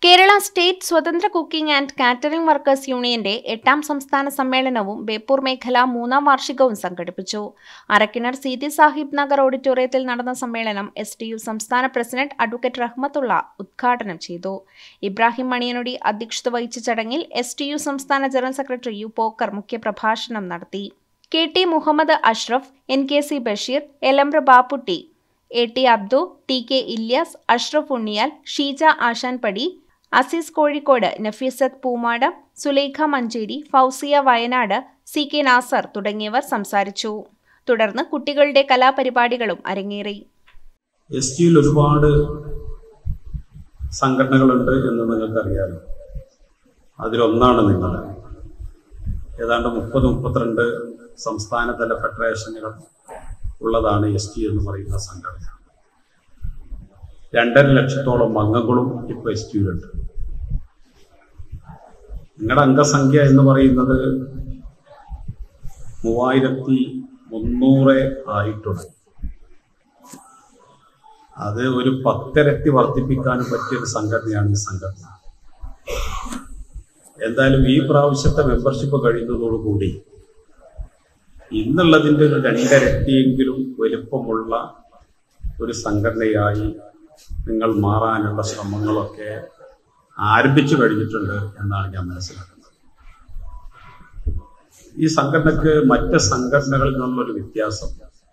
Kerala state സ്വതന്ത്ര cooking and catering workers യൂണിയന്റെ എട്ടാം സംസ്ഥാന സമ്മേളനവും ബേപ്പൂർ മേഖല മൂന്നാം വാർഷികവും സംഘടിപ്പിച്ചു അരക്കിണർ സീതി സാഹിബ് നഗർ ഓഡിറ്റോറിയത്തിൽ നടന്ന സമ്മേളനം എസ് ടി യു സംസ്ഥാന പ്രസിഡന്റ് അഡ്വക്കേറ്റ് റഹ്മത്തുള്ള ഉദ്ഘാടനം ചെയ്തു ഇബ്രാഹിം മണിയനൊടി അധ്യക്ഷത വഹിച്ച ചടങ്ങിൽ എസ് ടി യു സംസ്ഥാന ജനറൽ സെക്രട്ടറി യു പോക്കർ മുഖ്യപ്രഭാഷണം നടത്തി K T Muhammad Ashraf N K C Basheer Elambra Bapputty A T Abdu T K Ilyas Ashraf Unniyal Sheeja Ashanpadi Azeez Kozhikode Nafeesath Poomad Sulaikha Manjeri Fousiya Wayanad C K Nasar തുടങ്ങിയവർ സംസാരിച്ചു തുടർന്ന് കുട്ടികളുടെ കലാപരിപാടികളും അരങ്ങേറി എസ് ടിയിൽ ഒരുപാട് സംഘടനകളുണ്ട് എന്ന് നിങ്ങൾക്കറിയാലോ അതിലൊന്നാണ് നിങ്ങൾ ഏതാണ്ട് മുപ്പത് മുപ്പത്തിരണ്ട് സംസ്ഥാനതല ഫെഡറേഷനുകൾ ഉള്ളതാണ് എസ് ടി എന്ന് പറയുന്ന സംഘടന രണ്ടര ലക്ഷത്തോളം അംഗങ്ങളും ഇപ്പോൾ എസ് ടിയിലുണ്ട് നിങ്ങളുടെ അംഗസംഖ്യ എന്ന് പറയുന്നത് മൂവായിരത്തി മുന്നൂറ് ആയിട്ടുണ്ട് അത് ഒരു പത്തിരട്ടി വർദ്ധിപ്പിക്കാനും പറ്റിയൊരു സംഘടനയാണ് ഈ സംഘടന എന്തായാലും ഈ പ്രാവശ്യത്തെ മെമ്പർഷിപ്പ് കഴിയുന്നതോടുകൂടി ഇന്നുള്ളതിൻ്റെ ഒരു രണ്ടരട്ടിയെങ്കിലും വലുപ്പമുള്ള ഒരു സംഘടനയായി നിങ്ങൾ മാറാനുള്ള ശ്രമങ്ങളൊക്കെ ആരംഭിച്ചു കഴിഞ്ഞിട്ടുണ്ട് എന്നാണ് ഞാൻ മനസ്സിലാക്കുന്നത് ഈ സംഘടനക്ക് മറ്റ് സംഘടനകളിൽ നിന്നുള്ളൊരു വ്യത്യാസം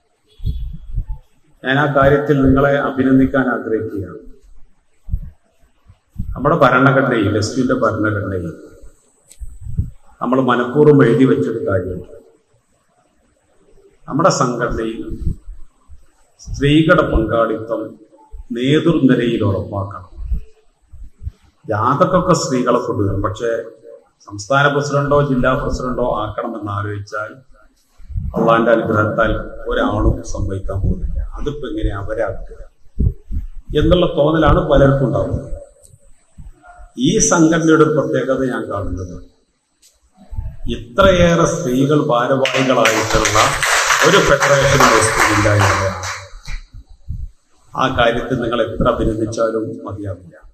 ഞാൻ ആ കാര്യത്തിൽ നിങ്ങളെ അഭിനന്ദിക്കാൻ ആഗ്രഹിക്കുകയാണ് നമ്മുടെ ഭരണഘടനയിൽ എസ് ടിന്റെ ഭരണഘടനയിൽ നമ്മൾ മനഃപൂർവ്വം എഴുതി വെച്ചൊരു കാര്യമുണ്ട് നമ്മുടെ സംഘടനയിൽ സ്ത്രീകളുടെ പങ്കാളിത്തം നേതൃനിരയിൽ ഉറപ്പാക്കണം ജാഥക്കൊക്കെ സ്ത്രീകളെ കൊണ്ടുവരും പക്ഷേ സംസ്ഥാന പ്രസിഡന്റോ ജില്ലാ പ്രസിഡന്റോ ആക്കണമെന്ന് ആലോചിച്ചാൽ അള്ളാന്റെ അനുഗ്രഹത്താൽ ഒരാളും സംഭവിക്കാൻ പോകുന്നില്ല അതിപ്പോ എങ്ങനെ അവരാക്കുക എന്നുള്ള തോന്നലാണ് പലർക്കും ഉണ്ടാവുന്നത് ഈ സംഘടനയുടെ ഒരു പ്രത്യേകത ഞാൻ കാണുന്നത് ഇത്രയേറെ സ്ത്രീകൾ ഭാരവാഹികളായിട്ടുള്ള ഒരു ഫെഡറേഷൻ ഇല്ല എന്നതാണ് ആ കാര്യത്തിൽ നിങ്ങൾ എത്ര അഭിനന്ദിച്ചാലും മതിയാവില്ല